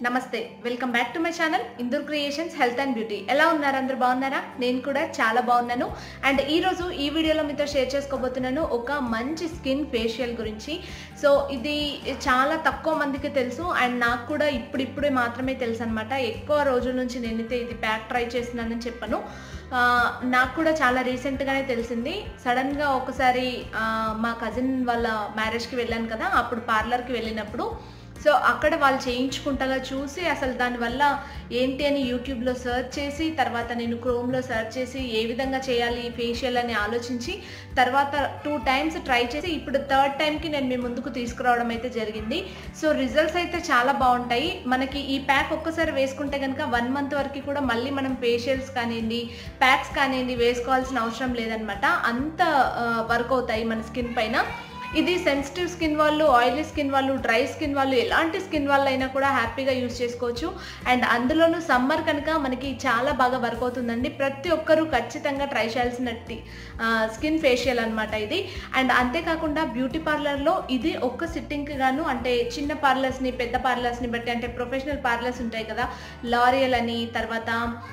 నమస్తే welcome back to my channel Indur creations health and beauty ఎలా ఉన్నారు అందరు బాగున్నారా నేను కూడా చాలా బాగున్నాను అండ్ ఈ రోజు ఈ వీడియోలో మీతో షేర్ చేసుకోబోతున్నాను ఒక మంచి స్కిన్ ఫేషియల్ గురించి సో ఇది చాలా తక్కువ మందికి తెలుసు అండ్ నాకు కూడా ఇప్పుడిప్పుడే మాత్రమే తెలుసు అనమాట ఎక్కువ రోజుల నుంచి నేనైతే ఇది ప్యాక్ ట్రై చేస్తున్నానని చెప్పను ఆ, నాకు కూడా చాలా రీసెంట్గానే తెలిసింది సడన్గా ఒకసారి ఆ, మా కజిన్ వాళ్ళ మ్యారేజ్కి వెళ్ళాను కదా అప్పుడు పార్లర్కి వెళ్ళినప్పుడు సో అక్కడ వాళ్ళు చేయించుకుంటగా చూసి అసలు దానివల్ల ఏంటి అని యూట్యూబ్లో సెర్చ్ చేసి తర్వాత నేను క్రోమ్లో సెర్చ్ చేసి ఏ విధంగా చేయాలి ఈ ఫేషియల్ అని ఆలోచించి తర్వాత టూ టైమ్స్ ట్రై చేసి ఇప్పుడు థర్డ్ టైంకి నేను మీ ముందుకు తీసుకురావడం అయితే జరిగింది సో రిజల్ట్స్ అయితే చాలా బాగుంటాయి మనకి ఈ ప్యాక్ ఒక్కసారి వేసుకుంటే కనుక వన్ మంత్ వరకు కూడా మళ్ళీ మనం ఫేషియల్స్ కానివ్వండి ప్యాక్స్ కానివ్వండి వేసుకోవాల్సిన అవసరం లేదనమాట అంత వర్క్ అవుతాయి మన స్కిన్ పైన ఇది సెన్సిటివ్ స్కిన్ వాళ్ళు ఆయిలీ స్కిన్ వాళ్ళు డ్రై స్కిన్ వాళ్ళు ఎలాంటి స్కిన్ వాళ్ళు అయినా కూడా హ్యాపీగా యూజ్ చేసుకోవచ్చు అండ్ అందులోనూ సమ్మర్ కనుక మనకి చాలా బాగా వర్క్ అవుతుందండి ప్రతి ఒక్కరూ ఖచ్చితంగా ట్రై చేయాల్సినట్టు స్కిన్ ఫేషియల్ అనమాట ఇది అండ్ అంతేకాకుండా బ్యూటీ పార్లర్లో ఇది ఒక్క సిట్టింగ్కి గాను అంటే చిన్న పార్లర్స్ని పెద్ద పార్లర్స్ని బట్టి అంటే ప్రొఫెషనల్ పార్లర్స్ ఉంటాయి కదా లారియల్ అని తర్వాత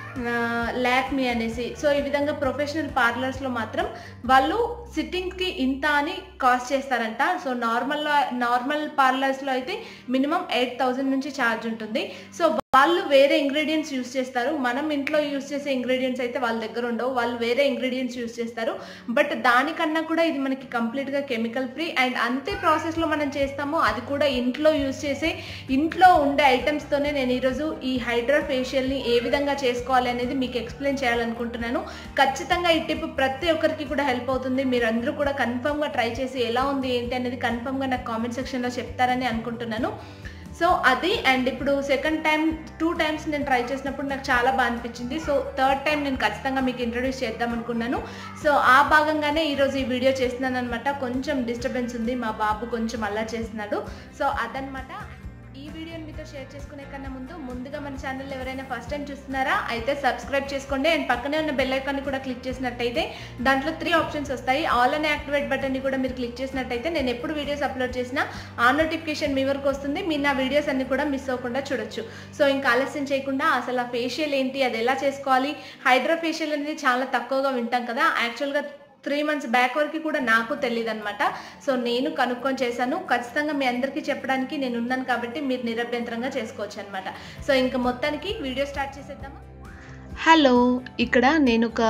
లాక్మీ అనేసి సో ఈ విధంగా ప్రొఫెషనల్ పార్లర్స్లో మాత్రం వాళ్ళు సిట్టింగ్కి ఇంత అని కాస్ట్ చేస్తారంట సో నార్మల్ నార్మల్ పార్లర్స్లో అయితే మినిమం ఎయిట్ థౌజండ్ నుంచి ఛార్జ్ ఉంటుంది సో వాళ్ళు వేరే ఇంగ్రీడియంట్స్ యూస్ చేస్తారు మనం ఇంట్లో యూస్ చేసే ఇంగ్రీడియంట్స్ అయితే వాళ్ళ దగ్గర ఉండవు వాళ్ళు వేరే ఇంగ్రీడియంట్స్ యూస్ చేస్తారు బట్ దానికన్నా కూడా ఇది మనకి కంప్లీట్గా కెమికల్ ఫ్రీ అండ్ అంతే ప్రాసెస్లో మనం చేస్తామో అది కూడా ఇంట్లో యూస్ చేసే ఇంట్లో ఉండే ఐటమ్స్తోనే నేను ఈరోజు ఈ హైడ్రా ఫేషియల్ని ఏ విధంగా చేసుకోవాలి అనేది మీకు ఎక్స్ప్లెయిన్ చేయాలనుకుంటున్నాను ఖచ్చితంగా ఈ టిప్ ప్రతి ఒక్కరికి కూడా హెల్ప్ అవుతుంది మీరు అందరూ కూడా కన్ఫర్మ్గా ట్రై చేసి ఎలా ఉంది ఏంటి అనేది కన్ఫర్మ్గా నాకు కామెంట్ సెక్షన్లో చెప్తారని అనుకుంటున్నాను సో అది అండ్ ఇప్పుడు సెకండ్ టైం టూ టైమ్స్ నేను ట్రై చేసినప్పుడు నాకు చాలా బాగా అనిపించింది సో థర్డ్ టైం నేను ఖచ్చితంగా మీకు ఇంట్రడ్యూస్ చేద్దాం అనుకున్నాను సో ఆ భాగంగానే ఈరోజు ఈ వీడియో చేస్తున్నాను అనమాట కొంచెం డిస్టర్బెన్స్ ఉంది మా బాబు కొంచెం అలా చేస్తున్నాడు సో అదనమాట ఈ వీడియోని మీతో షేర్ చేసుకునే కన్నా ముందు ముందుగా మన ఛానల్ ఎవరైనా ఫస్ట్ టైం చూస్తున్నారా అయితే సబ్స్క్రైబ్ చేసుకోండి అండ్ పక్కనే ఉన్న బెల్ ఐకాన్ని కూడా క్లిక్ చేసినట్టయితే దాంట్లో త్రీ ఆప్షన్స్ వస్తాయి ఆల్ అనే యాక్టివేట్ బటన్ని కూడా మీరు క్లిక్ చేసినట్టయితే నేను ఎప్పుడు వీడియోస్ అప్లోడ్ చేసినా ఆ నోటిఫికేషన్ మీ వరకు వస్తుంది మీరు నా వీడియోస్ అన్ని కూడా మిస్ అవ్వకుండా చూడొచ్చు సో ఇంకా ఆలస్యం చేయకుండా అసలు ఆ ఫేషియల్ ఏంటి అది ఎలా చేసుకోవాలి హైడ్రా ఫేషియల్ అనేది చాలా తక్కువగా వింటాం కదా యాక్చువల్గా త్రీ మంత్స్ బ్యాక్ వరకు కూడా నాకు తెలియదు అనమాట సో నేను కనుక్కొని చేశాను ఖచ్చితంగా మీ అందరికీ చెప్పడానికి నేను ఉన్నాను కాబట్టి మీరు నిరభ్యంతరంగా చేసుకోవచ్చు అనమాట సో ఇంకా మొత్తానికి వీడియో స్టార్ట్ చేసేద్దామా హలో ఇక్కడ నేను ఒక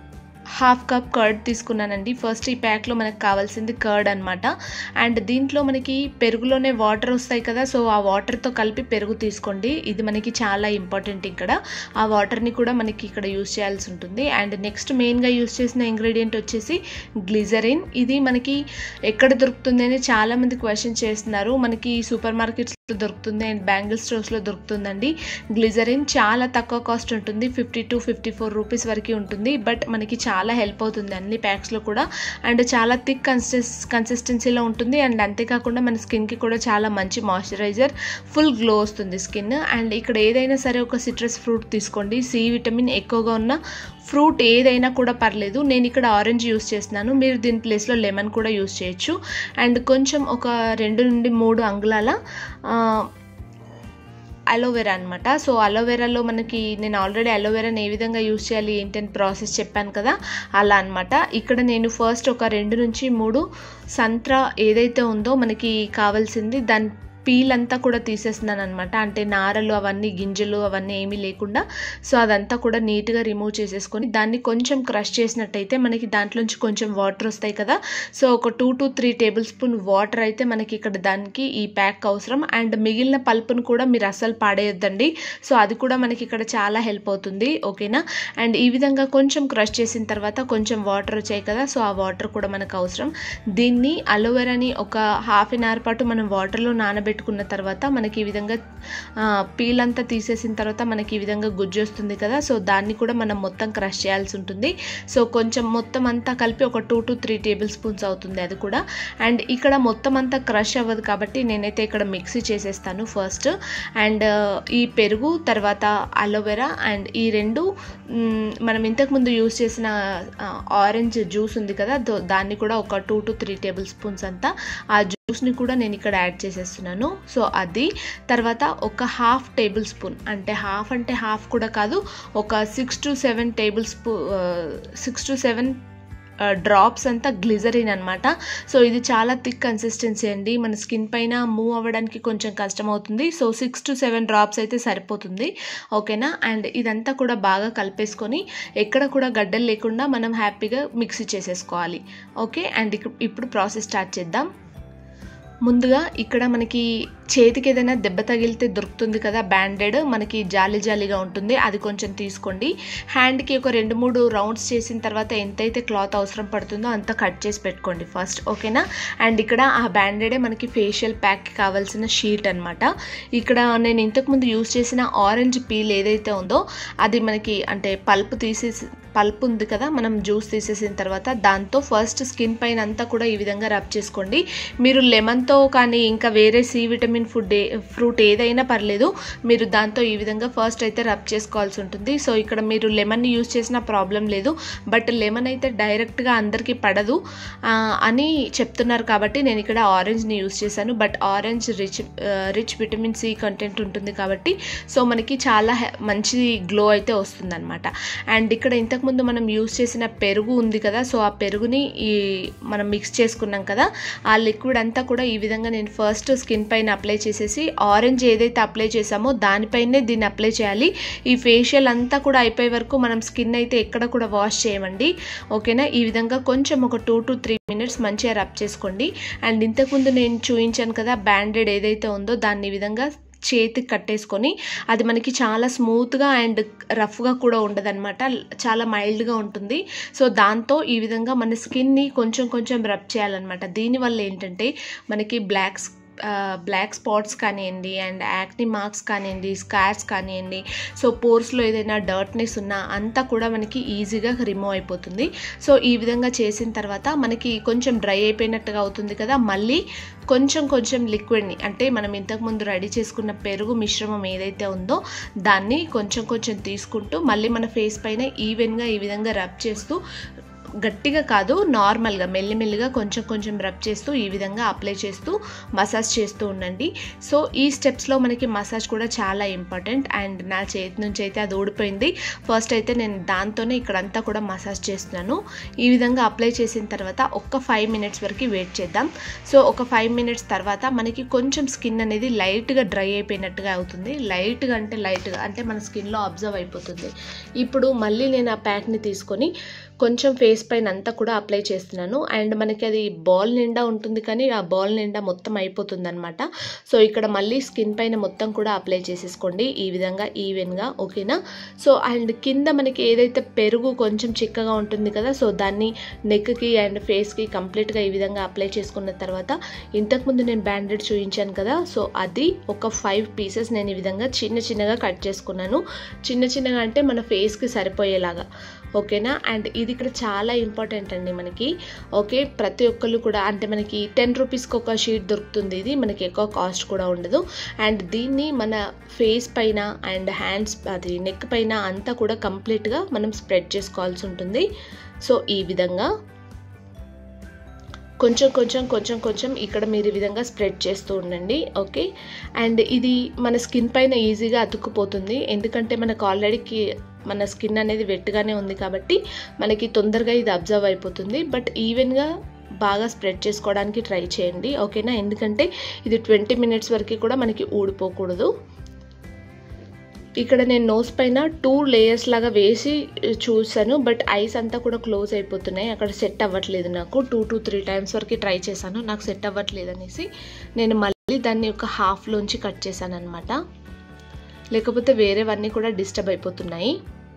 హాఫ్ కప్ కర్డ్ తీసుకున్నానండి ఫస్ట్ ఈ ప్యాక్లో మనకు కావాల్సింది కర్డ్ అనమాట అండ్ దీంట్లో మనకి పెరుగులోనే వాటర్ వస్తాయి కదా సో ఆ వాటర్తో కలిపి పెరుగు తీసుకోండి ఇది మనకి చాలా ఇంపార్టెంట్ ఇక్కడ ఆ వాటర్ని కూడా మనకి ఇక్కడ యూస్ చేయాల్సి ఉంటుంది అండ్ నెక్స్ట్ మెయిన్గా యూస్ చేసిన ఇంగ్రీడియంట్ వచ్చేసి గ్లిజరిన్ ఇది మనకి ఎక్కడ దొరుకుతుంది అని చాలామంది క్వశ్చన్ చేస్తున్నారు మనకి సూపర్ మార్కెట్స్లో దొరుకుతుంది అండ్ బ్యాంగిల్ స్టోర్స్లో దొరుకుతుందండి గ్లిజరిన్ చాలా తక్కువ కాస్ట్ ఉంటుంది fifty to fifty four rupees వరకు ఉంటుంది బట్ మనకి చాలా హెల్ప్ అవుతుంది అన్ని ప్యాక్స్లో కూడా అండ్ చాలా థిక్ కన్సిస్ కన్సిస్టెన్సీలో ఉంటుంది అండ్ అంతేకాకుండా మన స్కిన్కి కూడా చాలా మంచి మాయిశ్చరైజర్ ఫుల్ గ్లో వస్తుంది స్కిన్ అండ్ ఇక్కడ ఏదైనా సరే ఒక సిట్రస్ ఫ్రూట్ తీసుకోండి సి విటమిన్ ఎక్కువగా ఉన్న ఫ్రూట్ ఏదైనా కూడా పర్లేదు నేను ఇక్కడ ఆరెంజ్ యూస్ చేస్తున్నాను మీరు దీని ప్లేస్లో లెమన్ కూడా యూస్ చేయొచ్చు అండ్ కొంచెం ఒక రెండు నుండి మూడు అంగుళాల అలోవెరా అనమాట సో అలోవెరాలో మనకి నేను ఆల్రెడీ అలోవెరాని ఏ విధంగా యూస్ చేయాలి ఏంటని ప్రాసెస్ చెప్పాను కదా అలా అనమాట ఇక్కడ నేను ఫస్ట్ ఒక రెండు నుంచి మూడు సంత్రా ఏదైతే ఉందో మనకి కావాల్సింది దాని పీల్ అంతా కూడా తీసేస్తున్నాను అనమాట అంటే నారలు అవన్నీ గింజలు అవన్నీ ఏమీ లేకుండా సో అదంతా కూడా నీట్గా రిమూవ్ చేసేసుకొని దాన్ని కొంచెం క్రష్ చేసినట్టయితే మనకి దాంట్లోంచి కొంచెం వాటర్ వస్తాయి కదా సో ఒక two to three tablespoon water అయితే మనకి ఇక్కడ దానికి ఈ ప్యాక్ అవసరం అండ్ మిగిలిన పల్పును కూడా మీరు అస్సలు పాడేయొద్దండి సో అది కూడా మనకి ఇక్కడ చాలా హెల్ప్ అవుతుంది ఓకేనా అండ్ ఈ విధంగా కొంచెం క్రష్ చేసిన తర్వాత కొంచెం వాటర్ వచ్చాయి కదా సో ఆ వాటర్ కూడా మనకు అవసరం దీన్ని అలోవెరాని ఒక హాఫ్ అన్ అవర్ పాటు మనం వాటర్లో నానబెట్టి పెట్టుకున్న తర్వాత మనకి ఈ విధంగా పీల్ అంతా తీసేసిన తర్వాత మనకి ఈ విధంగా గుజ్జు వస్తుంది కదా సో దాన్ని కూడా మనం మొత్తం క్రష్ చేయాల్సి ఉంటుంది సో కొంచెం మొత్తం అంతా కలిపి ఒక two to three tablespoons అవుతుంది అది కూడా అండ్ ఇక్కడ మొత్తం అంతా క్రష్ అవ్వదు కాబట్టి నేనైతే ఇక్కడ మిక్సీ చేసేస్తాను ఫస్ట్ అండ్ ఈ పెరుగు తర్వాత అలోవెరా అండ్ ఈ రెండు మనం ఇంతకుముందు యూస్ చేసిన ఆరెంజ్ జ్యూస్ ఉంది కదా దాన్ని కూడా ఒక two to three tablespoons అంతా ఆ జ్యూస్ని కూడా నేను ఇక్కడ యాడ్ చేసేస్తున్నాను సో అది తర్వాత ఒక హాఫ్ టేబుల్ స్పూన్ అంటే హాఫ్ అంటే హాఫ్ కూడా కాదు ఒక six to seven tablespoon six to seven drops అంతా గ్లిజరిన్ అనమాట సో ఇది చాలా థిక్ కన్సిస్టెన్సీ అండి మన స్కిన్ పైన మూవ్ అవ్వడానికి కొంచెం కష్టం అవుతుంది so six to seven drops అయితే సరిపోతుంది ఓకేనా అండ్ ఇదంతా కూడా బాగా కలిపేసుకొని ఎక్కడ కూడా గడ్డలు లేకుండా మనం హ్యాపీగా మిక్సీ చేసేసుకోవాలి ఓకే అండ్ ఇప్పుడు ప్రాసెస్ స్టార్ట్ చేద్దాం ముందుగా ఇక్కడ మనకి చేతికి ఏదైనా దెబ్బ తగిలితే దొరుకుతుంది కదా బ్యాండెడ్ మనకి జాలి జాలిగా ఉంటుంది అది కొంచెం తీసుకోండి హ్యాండ్కి ఒక రెండు మూడు రౌండ్స్ చేసిన తర్వాత ఎంతైతే క్లాత్ అవసరం పడుతుందో అంత కట్ చేసి పెట్టుకోండి ఫస్ట్ ఓకేనా అండ్ ఇక్కడ ఆ బ్యాండెడే మనకి ఫేషియల్ ప్యాక్ కావాల్సిన షీట్ అనమాట ఇక్కడ నేను ఇంతకుముందు యూస్ చేసిన ఆరెంజ్ పీల్ ఏదైతే ఉందో అది మనకి అంటే పల్ప్ తీసేసి పల్ప్ ఉంది కదా మనం జ్యూస్ తీసేసిన తర్వాత దాంతో ఫస్ట్ స్కిన్ పైన అంతా కూడా ఈ విధంగా రబ్ చేసుకోండి మీరు లెమన్తో కానీ ఇంకా వేరే సి విటమిన్ ఫుడ్ ఫ్రూట్ ఏదైనా పర్లేదు మీరు దాంతో ఈ విధంగా ఫస్ట్ అయితే రబ్ చేసుకోవాల్సి ఉంటుంది సో ఇక్కడ మీరు లెమన్ని యూస్ చేసిన ప్రాబ్లం లేదు బట్ లెమన్ అయితే డైరెక్ట్గా అందరికీ పడదు అని చెప్తున్నారు కాబట్టి నేను ఇక్కడ ఆరెంజ్ని యూస్ చేశాను but orange rich rich vitamin C content ఉంటుంది కాబట్టి సో మనకి చాలా మంచి గ్లో అయితే వస్తుందన్నమాట అండ్ ఇక్కడ ఇంతకు ముందు మనం యూస్ చేసిన పెరుగు ఉంది కదా సో ఆ పెరుగుని ఈ మనం మిక్స్ చేసుకున్నాం కదా ఆ లిక్విడ్ అంతా కూడా ఈ విధంగా నేను ఫస్ట్ స్కిన్ పైన అప్లై చేసేసి ఆరెంజ్ ఏదైతే అప్లై చేసామో దానిపైనే దీన్ని అప్లై చేయాలి ఈ ఫేషియల్ అంతా కూడా అయిపోయే వరకు మనం స్కిన్ అయితే ఎక్కడ కూడా వాష్ చేయమండి ఓకేనా ఈ విధంగా కొంచెం ఒక టూ టు త్రీ మినిట్స్ మంచిగా రబ్ చేసుకోండి అండ్ ఇంతకుముందు నేను చూపించాను కదా బ్యాండెడ్ ఏదైతే ఉందో దాన్ని ఈ విధంగా చేతికి కట్టేసుకొని అది మనకి చాలా స్మూత్గా అండ్ రఫ్గా కూడా ఉండదన్నమాట చాలా మైల్డ్గా ఉంటుంది సో దాంతో ఈ విధంగా మన స్కిన్ని కొంచెం కొంచెం రబ్ చేయాలన్నమాట దీనివల్ల ఏంటంటే మనకి బ్లాక్స్ బ్లాక్ స్పాట్స్ కానివ్వండి అండ్ యాక్ని మార్క్స్ కానివ్వండి స్కార్స్ కానివ్వండి సో పోర్స్లో ఏదైనా డర్ట్నెస్ ఉన్నా అంతా కూడా మనకి ఈజీగా రిమూవ్ అయిపోతుంది సో ఈ విధంగా చేసిన తర్వాత మనకి కొంచెం డ్రై అయిపోయినట్టుగా అవుతుంది కదా మళ్ళీ కొంచెం కొంచెం లిక్విడ్ని అంటే మనం ఇంతకుముందు రెడీ చేసుకున్న పెరుగు మిశ్రమం ఏదైతే ఉందో దాన్ని కొంచెం కొంచెం తీసుకుంటూ మళ్ళీ మన ఫేస్ పైన ఈవెన్గా ఈ విధంగా రబ్ చేస్తూ గట్టిగా కాదు నార్మల్గా మెల్లిమెల్లిగా కొంచెం కొంచెం రబ్ చేస్తూ ఈ విధంగా అప్లై చేస్తూ మసాజ్ చేస్తూ ఉండండి సో ఈ స్టెప్స్లో మనకి మసాజ్ కూడా చాలా ఇంపార్టెంట్ అండ్ నా చేతి నుంచి అయితే అది ఊడిపోయింది ఫస్ట్ అయితే నేను దాంతోనే ఇక్కడంతా కూడా మసాజ్ చేస్తున్నాను ఈ విధంగా అప్లై చేసిన తర్వాత ఒక్క ఫైవ్ మినిట్స్ వరకు వెయిట్ చేద్దాం సో ఒక ఫైవ్ మినిట్స్ తర్వాత మనకి కొంచెం స్కిన్ అనేది లైట్గా డ్రై అయిపోయినట్టుగా అవుతుంది లైట్గా అంటే లైట్గా అంటే మన స్కిన్లో అబ్జర్వ్ అయిపోతుంది ఇప్పుడు మళ్ళీ నేను ఆ ప్యాక్ని తీసుకొని కొంచెం ఫేస్ పైన అంతా కూడా అప్లై చేస్తున్నాను అండ్ మనకి అది బాల్ నిండా ఉంటుంది కానీ ఆ బాల్ నిండా మొత్తం అయిపోతుంది అనమాట సో ఇక్కడ మళ్ళీ స్కిన్ పైన మొత్తం కూడా అప్లై చేసేసుకోండి ఈ విధంగా ఈవెన్గా ఓకేనా సో అండ్ కింద మనకి ఏదైతే పెరుగు కొంచెం చిక్కగా ఉంటుంది కదా సో దాన్ని నెక్కి అండ్ ఫేస్కి కంప్లీట్గా ఈ విధంగా అప్లై చేసుకున్న తర్వాత ఇంతకుముందు నేను బ్యాండెడ్ చూపించాను కదా సో అది ఒక ఫైవ్ పీసెస్ నేను ఈ విధంగా చిన్న చిన్నగా కట్ చేసుకున్నాను చిన్న చిన్నగా అంటే మన ఫేస్కి సరిపోయేలాగా ఓకేనా అండ్ ఇది ఇక్కడ చాలా ఇంపార్టెంట్ అండి మనకి ఓకే ప్రతి ఒక్కళ్ళు కూడా అంటే మనకి టెన్ రూపీస్కి ఒక షీట్ దొరుకుతుంది ఇది మనకి ఎక్కువ కాస్ట్ కూడా ఉండదు అండ్ దీన్ని మన ఫేస్ పైన అండ్ హ్యాండ్స్ అది నెక్ పైన అంతా కూడా కంప్లీట్గా మనం స్ప్రెడ్ చేసుకోవాల్సి ఉంటుంది సో ఈ విధంగా కొంచెం కొంచెం కొంచెం కొంచెం ఇక్కడ మీరు ఈ విధంగా స్ప్రెడ్ చేస్తూ ఉండండి ఓకే అండ్ ఇది మన స్కిన్ పైన ఈజీగా అతుక్కుపోతుంది ఎందుకంటే మనకు ఆల్రెడీకి మన స్కిన్ అనేది వెట్గానే ఉంది కాబట్టి మనకి తొందరగా ఇది అబ్జర్వ్ అయిపోతుంది బట్ ఈవెన్గా బాగా స్ప్రెడ్ చేసుకోవడానికి ట్రై చేయండి ఓకేనా ఎందుకంటే ఇది ట్వంటీ మినిట్స్ వరకు కూడా మనకి ఊడిపోకూడదు ఇక్కడ నేను నోస్ పైన టూ లేయర్స్ లాగా వేసి చూసాను బట్ ఐస్ అంతా కూడా క్లోజ్ అయిపోతున్నాయి అక్కడ సెట్ అవ్వట్లేదు నాకు టూ టు త్రీ టైమ్స్ వరకు ట్రై చేశాను నాకు సెట్ అవ్వట్లేదు అనేసి నేను మళ్ళీ దాన్ని ఒక హాఫ్లోంచి కట్ చేశాను అనమాట లేకపోతే వేరేవన్నీ కూడా డిస్టర్బ్ అయిపోతున్నాయి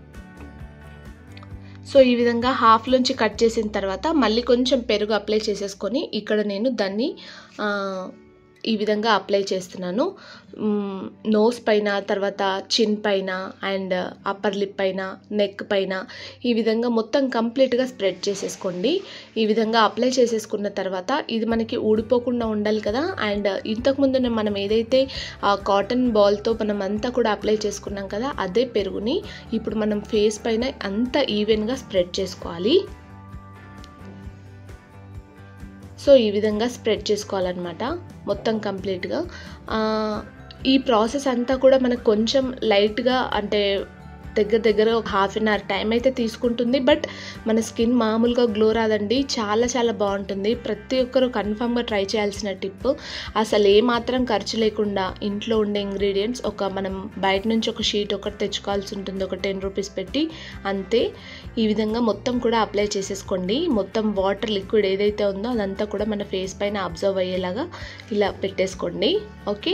సో ఈ విధంగా హాఫ్లోంచి కట్ చేసిన తర్వాత మళ్ళీ కొంచెం పెరుగు అప్లై చేసేసుకొని ఇక్కడ నేను దాన్ని ఈ విధంగా అప్లై చేస్తున్నాను నోస్ పైన తర్వాత చిన్ పైన అండ్ అప్పర్ లిప్ పైన నెక్ పైన ఈ విధంగా మొత్తం కంప్లీట్గా స్ప్రెడ్ చేసేసుకోండి ఈ విధంగా అప్లై చేసేసుకున్న తర్వాత ఇది మనకి ఊడిపోకుండా ఉండాలి కదా అండ్ ఇంతకుముందు మనం ఏదైతే ఆ కాటన్ బాల్తో మనం అంతా కూడా అప్లై చేసుకున్నాం కదా అదే పెరుగుని ఇప్పుడు మనం ఫేస్ పైన అంతా ఈవెన్గా స్ప్రెడ్ చేసుకోవాలి సో ఈ విధంగా స్ప్రెడ్ చేసుకోవాలన్నమాట మొత్తం కంప్లీట్గా ఈ ప్రాసెస్ అంతా కూడా మనకు కొంచెం లైట్గా అంటే దగ్గర దగ్గర ఒక హాఫ్ అన్ అవర్ టైం అయితే తీసుకుంటుంది బట్ మన స్కిన్ మామూలుగా గ్లో రాదండి చాలా చాలా బాగుంటుంది ప్రతి ఒక్కరూ కన్ఫామ్గా ట్రై చేయాల్సిన టిప్ అసలు ఏమాత్రం ఖర్చు లేకుండా ఇంట్లో ఉండే ఇంగ్రీడియంట్స్ ఒక మనం బయట నుంచి ఒక షీట్ ఒకటి తెచ్చుకోవాల్సి ఉంటుంది ఒక టెన్ రూపీస్ పెట్టి అంతే ఈ విధంగా మొత్తం కూడా అప్లై చేసేసుకోండి మొత్తం వాటర్ లిక్విడ్ ఏదైతే ఉందో అదంతా కూడా మన ఫేస్ పైన అబ్జర్వ్ అయ్యేలాగా ఇలా పెట్టేసుకోండి ఓకే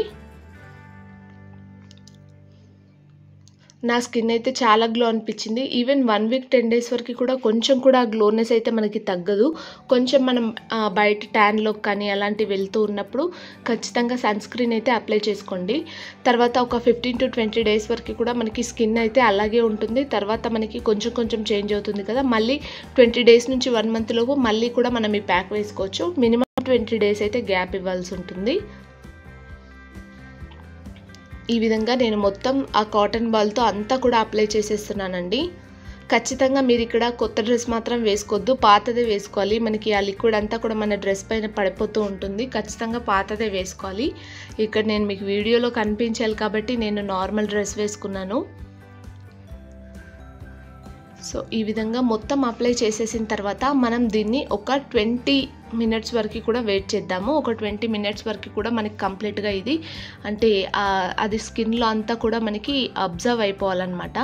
నా స్కిన్ అయితే చాలా గ్లో అనిపించింది even one week ten days వరకు కూడా కొంచెం కూడా గ్లోనెస్ అయితే మనకి తగ్గదు కొంచెం మనం బయట ట్యాన్లో కానీ అలాంటివి వెళ్తూ ఉన్నప్పుడు ఖచ్చితంగా సన్ స్క్రీన్ అయితే అప్లై చేసుకోండి తర్వాత ఒక ఫిఫ్టీన్ టు ట్వంటీ డేస్ వరకు కూడా మనకి స్కిన్ అయితే అలాగే ఉంటుంది తర్వాత మనకి కొంచెం కొంచెం చేంజ్ అవుతుంది కదా మళ్ళీ ట్వంటీ డేస్ నుంచి వన్ మంత్ లోపు మళ్ళీ కూడా మనం ఈ ప్యాక్ వేసుకోవచ్చు మినిమం ట్వంటీ డేస్ అయితే గ్యాప్ ఇవ్వాల్సి ఉంటుంది ఈ విధంగా నేను మొత్తం ఆ కాటన్ బాల్తో అంతా కూడా అప్లై చేసేస్తున్నానండి ఖచ్చితంగా మీరు ఇక్కడ కొత్త డ్రెస్ మాత్రం వేసుకోవద్దు పాతదే వేసుకోవాలి మనకి ఆ లిక్విడ్ అంతా కూడా మన డ్రెస్ పైన పడిపోతూ ఉంటుంది ఖచ్చితంగా పాతదే వేసుకోవాలి ఇక్కడ నేను మీకు వీడియోలో కనిపించాలి కాబట్టి నేను నార్మల్ డ్రెస్ వేసుకున్నాను సో ఈ విధంగా మొత్తం అప్లై చేసేసిన తర్వాత మనం దీన్ని ఒక ట్వంటీ మినిట్స్ వరకు కూడా వెయిట్ చేద్దాము ఒక ట్వంటీ మినిట్స్ వరకు కూడా మనకి కంప్లీట్గా ఇది అంటే అది స్కిన్లో అంతా కూడా మనకి అబ్జర్వ్ అయిపోవాలన్నమాట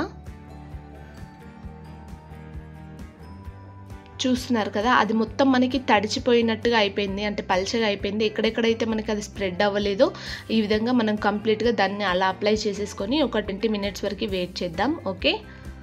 చూస్తున్నారు కదా అది మొత్తం మనకి తడిచిపోయినట్టుగా అయిపోయింది అంటే పల్చగా అయిపోయింది ఎక్కడెక్కడైతే మనకి అది స్ప్రెడ్ అవ్వలేదో ఈ విధంగా మనం కంప్లీట్గా దాన్ని అలా అప్లై చేసేసుకొని ఒక ట్వంటీ మినిట్స్ వరకు వెయిట్ చేద్దాం ఓకే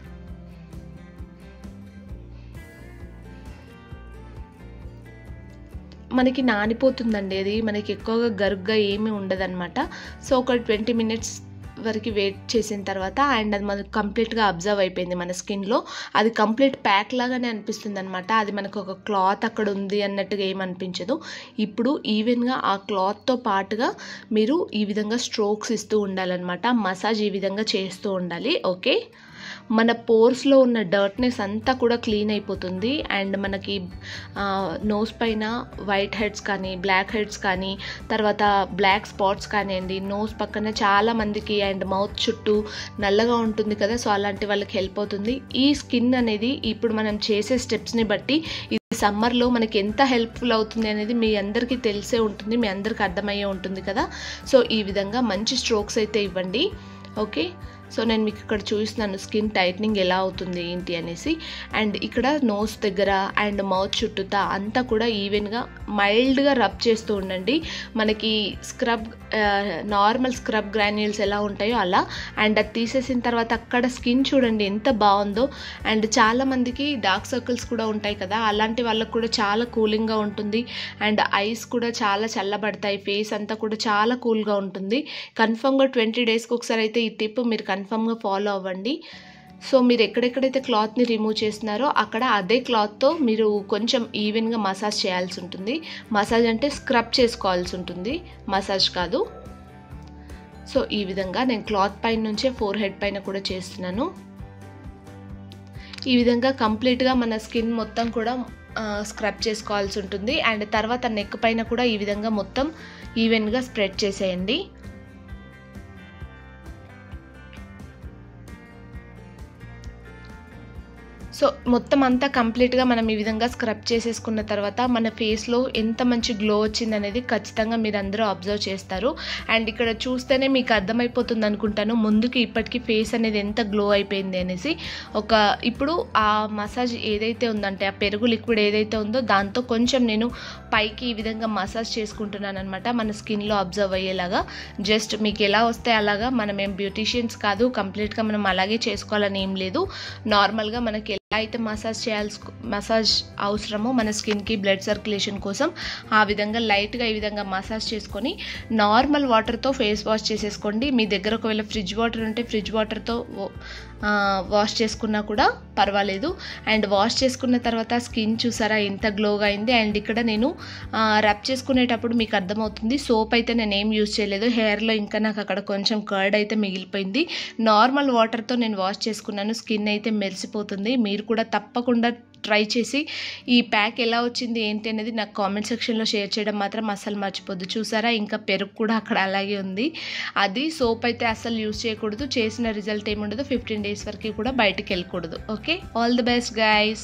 మనకి నానిపోతుందండి అది మనకి ఎక్కువగా గరుగ్గా ఏమీ ఉండదన్నమాట సో ఒక ట్వంటీ మినిట్స్ వరకు వెయిట్ చేసిన తర్వాత అండ్ అది మనకు కంప్లీట్గా అబ్జర్వ్ అయిపోయింది మన స్కిన్లో అది కంప్లీట్ ప్యాక్ లాగానే అనిపిస్తుంది అనమాట అది మనకు ఒక క్లాత్ అక్కడ ఉంది అన్నట్టుగా ఏమనిపించదు ఇప్పుడు ఈవెన్గా ఆ క్లాత్తో పాటుగా మీరు ఈ విధంగా స్ట్రోక్స్ ఇస్తూ ఉండాలన్నమాట మసాజ్ ఈ విధంగా చేస్తూ ఉండాలి ఓకే మన పోర్స్లో ఉన్న డర్ట్నెస్ అంతా కూడా క్లీన్ అయిపోతుంది అండ్ మనకి నోస్ పైన వైట్ హెడ్స్ కానీ బ్లాక్ హెడ్స్ కానీ తర్వాత బ్లాక్ స్పాట్స్ కానివ్వండి నోస్ పక్కన చాలా మందికి అండ్ మౌత్ చుట్టూ నల్లగా ఉంటుంది కదా సో అలాంటి వాళ్ళకి హెల్ప్ అవుతుంది ఈ స్కిన్ అనేది ఇప్పుడు మనం చేసే స్టెప్స్ని బట్టి ఇది సమ్మర్లో మనకి ఎంత హెల్ప్ఫుల్ అవుతుంది అనేది మీ అందరికీ తెలిసే ఉంటుంది మీ అందరికీ అర్థమయ్యే ఉంటుంది కదా సో ఈ విధంగా మంచి స్ట్రోక్స్ అయితే ఇవ్వండి ఓకే సో నేను మీకు ఇక్కడ చూపిస్తున్నాను స్కిన్ టైట్నింగ్ ఎలా అవుతుంది ఏంటి అనేసి అండ్ ఇక్కడ నోస్ దగ్గర అండ్ మౌత్ చుట్టూతా అంతా కూడా ఈవెన్గా మైల్డ్గా రబ్ చేస్తూ ఉండండి మనకి స్క్రబ్ నార్మల్ స్క్రబ్ గ్రాన్యూల్స్ ఎలా ఉంటాయో అలా అండ్ అది తీసేసిన తర్వాత అక్కడ స్కిన్ చూడండి ఎంత బాగుందో అండ్ చాలామందికి డార్క్ సర్కిల్స్ కూడా ఉంటాయి కదా అలాంటి వాళ్ళకు కూడా చాలా కూలింగ్గా ఉంటుంది అండ్ ఐస్ కూడా చాలా చల్లబడతాయి ఫేస్ అంతా కూడా చాలా కూల్గా ఉంటుంది కన్ఫర్మ్గా ట్వంటీ డేస్కి ఒకసారి అయితే ఈ టిప్ మీరు కన్ఫర్మ్గా ఫాలో అవ్వండి సో మీరు ఎక్కడెక్కడైతే క్లాత్ని రిమూవ్ చేస్తున్నారో అక్కడ అదే క్లాత్తో మీరు కొంచెం ఈవెన్గా మసాజ్ చేయాల్సి ఉంటుంది మసాజ్ అంటే స్క్రబ్ చేసుకోవాల్సి ఉంటుంది మసాజ్ కాదు సో ఈ విధంగా నేను క్లాత్ పైన నుంచే ఫోర్ హెడ్ పైన కూడా చేస్తున్నాను ఈ విధంగా కంప్లీట్గా మన స్కిన్ మొత్తం కూడా స్క్రబ్ చేసుకోవాల్సి ఉంటుంది అండ్ తర్వాత నెక్ పైన కూడా ఈ విధంగా మొత్తం ఈవెన్గా స్ప్రెడ్ చేసేయండి సో మొత్తం అంతా కంప్లీట్గా మనం ఈ విధంగా స్క్రబ్ చేసేసుకున్న తర్వాత మన ఫేస్లో ఎంత మంచి గ్లో వచ్చింది అనేది ఖచ్చితంగా మీరు అందరూ అబ్జర్వ్ చేస్తారు అండ్ ఇక్కడ చూస్తేనే మీకు అర్థమైపోతుంది అనుకుంటాను ముందుకి ఇప్పటికీ ఫేస్ అనేది ఎంత గ్లో అయిపోయింది అనేసి ఒక ఇప్పుడు ఆ మసాజ్ ఏదైతే ఉందంటే ఆ పెరుగు లిక్విడ్ ఏదైతే ఉందో దాంతో కొంచెం నేను పైకి ఈ విధంగా మసాజ్ చేసుకుంటున్నాను అనమాట మన స్కిన్లో అబ్జర్వ్ అయ్యేలాగా జస్ట్ మీకు ఎలా వస్తే అలాగా మనం ఏం బ్యూటీషియన్స్ కాదు కంప్లీట్గా మనం అలాగే చేసుకోవాలని ఏం లేదు నార్మల్గా మనకి ఎలా అయితే మసాజ్ చేయాల్సి మసాజ్ అవసరమో మన స్కిన్కి బ్లడ్ సర్క్యులేషన్ కోసం ఆ విధంగా లైట్గా ఈ విధంగా మసాజ్ చేసుకొని నార్మల్ వాటర్తో ఫేస్ వాష్ చేసేసుకోండి మీ దగ్గర ఒకవేళ ఫ్రిడ్జ్ వాటర్ ఉంటే ఫ్రిడ్జ్ వాటర్తో వాష్ చేసుకున్నా కూడా పర్వాలేదు అండ్ వాష్ చేసుకున్న తర్వాత స్కిన్ చూసారా ఎంత గ్లోగా అయింది అండ్ ఇక్కడ నేను రబ్ చేసుకునేటప్పుడు మీకు అర్థమవుతుంది సోప్ అయితే నేను ఏం యూజ్ చేయలేదు హెయిర్లో ఇంకా నాకు అక్కడ కొంచెం కర్డ్ అయితే మిగిలిపోయింది నార్మల్ వాటర్తో నేను వాష్ చేసుకున్నాను స్కిన్ అయితే మెరిసిపోతుంది మీరు కూడా తప్పకుండా ట్రై చేసి ఈ ప్యాక్ ఎలా వచ్చింది ఏంటి అనేది నాకు కామెంట్ సెక్షన్లో షేర్ చేయడం మాత్రం అస్సలు మర్చిపోద్దు చూసారా ఇంకా పెరుగు కూడా అక్కడ అలాగే ఉంది అది సోప్ అయితే అస్సలు యూజ్ చేయకూడదు చేసిన రిజల్ట్ ఏముండదు ఫిఫ్టీన్ డేస్ వరకు కూడా బయటికి వెళ్ళకూడదు okay all the best guys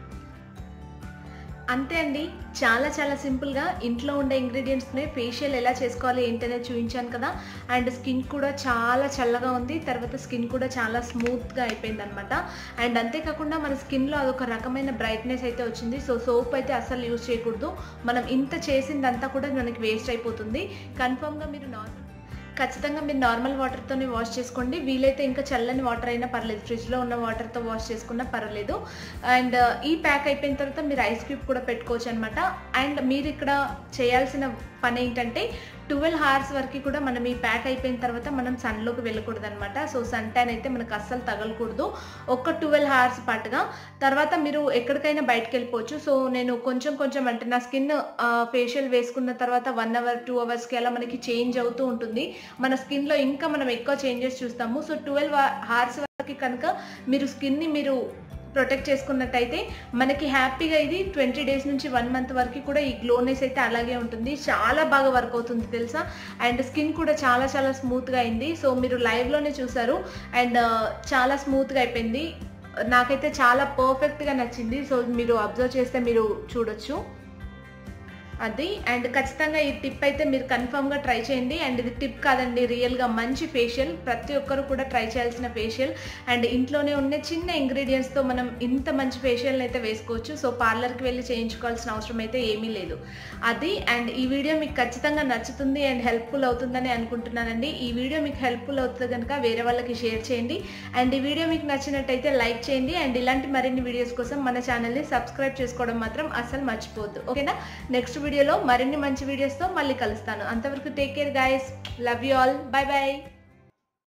అంతే అండి చాలా చాలా సింపుల్గా ఇంట్లో ఉండే ఇంగ్రీడియంట్స్ని ఫేషియల్ ఎలా చేసుకోవాలి ఏంటనేది చూపించాను కదా అండ్ స్కిన్ కూడా చాలా చల్లగా ఉంది తర్వాత స్కిన్ కూడా చాలా స్మూత్గా అయిపోయింది అనమాట అండ్ అంతేకాకుండా మన స్కిన్లో అదొక రకమైన బ్రైట్నెస్ అయితే వచ్చింది సో సోప్ అయితే అస్సలు యూజ్ చేయకూడదు మనం ఇంత చేసిందంతా కూడా మనకి వేస్ట్ అయిపోతుంది కన్ఫామ్గా మీరు నార్మల్ ఖచ్చితంగా మీరు నార్మల్ వాటర్తోనే వాష్ చేసుకోండి వీలైతే ఇంకా చల్లని వాటర్ అయినా పర్లేదు ఫ్రిడ్జ్లో ఉన్న వాటర్తో వాష్ చేసుకున్నా పర్వాలేదు అండ్ ఈ ప్యాక్ అయిపోయిన తర్వాత మీరు ఐస్ క్యూబ్ కూడా పెట్టుకోవచ్చు అనమాట అండ్ మీరు ఇక్కడ చేయాల్సిన పని ఏంటంటే ట్వెల్వ్ హార్స్ వరకు కూడా మనం ఈ ప్యాక్ అయిపోయిన తర్వాత మనం సన్లోకి వెళ్ళకూడదు అనమాట సో సన్ ట్యాన్ అయితే మనకు అస్సలు తగలకూడదు ఒక్క ట్వెల్వ్ హార్స్ పాటుగా తర్వాత మీరు ఎక్కడికైనా బయటకు వెళ్ళిపోవచ్చు సో నేను కొంచెం కొంచెం అంటే నా స్కిన్ ఫేషియల్ వేసుకున్న తర్వాత వన్ అవర్ టూ అవర్స్కి అలా మనకి చేంజ్ అవుతూ ఉంటుంది మన స్కిన్లో ఇంకా మనం ఎక్కువ చేంజెస్ చూస్తాము సో ట్వెల్వ్ హార్స్ వరకు కనుక మీరు స్కిన్ని మీరు ప్రొటెక్ట్ చేసుకున్నట్టయితే మనకి హ్యాపీగా ఇది ట్వంటీ డేస్ నుంచి వన్ మంత్ వరకు కూడా ఈ గ్లోనెస్ అయితే అలాగే ఉంటుంది చాలా బాగా వర్క్ అవుతుంది తెలుసా అండ్ స్కిన్ కూడా చాలా చాలా స్మూత్గా అయింది సో మీరు లైవ్లోనే చూసారు అండ్ చాలా స్మూత్గా అయిపోయింది నాకైతే చాలా పర్ఫెక్ట్గా నచ్చింది సో మీరు అబ్జర్వ్ చేస్తే మీరు చూడొచ్చు అది అండ్ ఖచ్చితంగా ఈ టిప్ అయితే మీరు కన్ఫామ్గా ట్రై చేయండి అండ్ ఇది టిప్ కాదండి రియల్గా మంచి ఫేషియల్ ప్రతి ఒక్కరు కూడా ట్రై చేయాల్సిన ఫేషియల్ అండ్ ఇంట్లోనే ఉన్న చిన్న ఇంగ్రీడియంట్స్తో మనం ఇంత మంచి ఫేషియల్ని అయితే వేసుకోవచ్చు సో పార్లర్కి వెళ్ళి చేయించుకోవాల్సిన అవసరం అయితే ఏమీ లేదు అది అండ్ ఈ వీడియో మీకు ఖచ్చితంగా నచ్చుతుంది అండ్ హెల్ప్ఫుల్ అవుతుందని అనుకుంటున్నానండి ఈ వీడియో మీకు హెల్ప్ఫుల్ అవుతుంది కనుక వేరే వాళ్ళకి షేర్ చేయండి అండ్ ఈ వీడియో మీకు నచ్చినట్టయితే లైక్ చేయండి అండ్ ఇలాంటి మరిన్ని వీడియోస్ కోసం మన ఛానల్ని సబ్స్క్రైబ్ చేసుకోవడం మాత్రం అసలు మర్చిపోవద్దు ఓకేనా నెక్స్ట్ వీడియోలో మరిన్ని మంచి వీడియోస్తో మళ్ళీ కలుస్తాను అంతవరకు take care guys love you all bye bye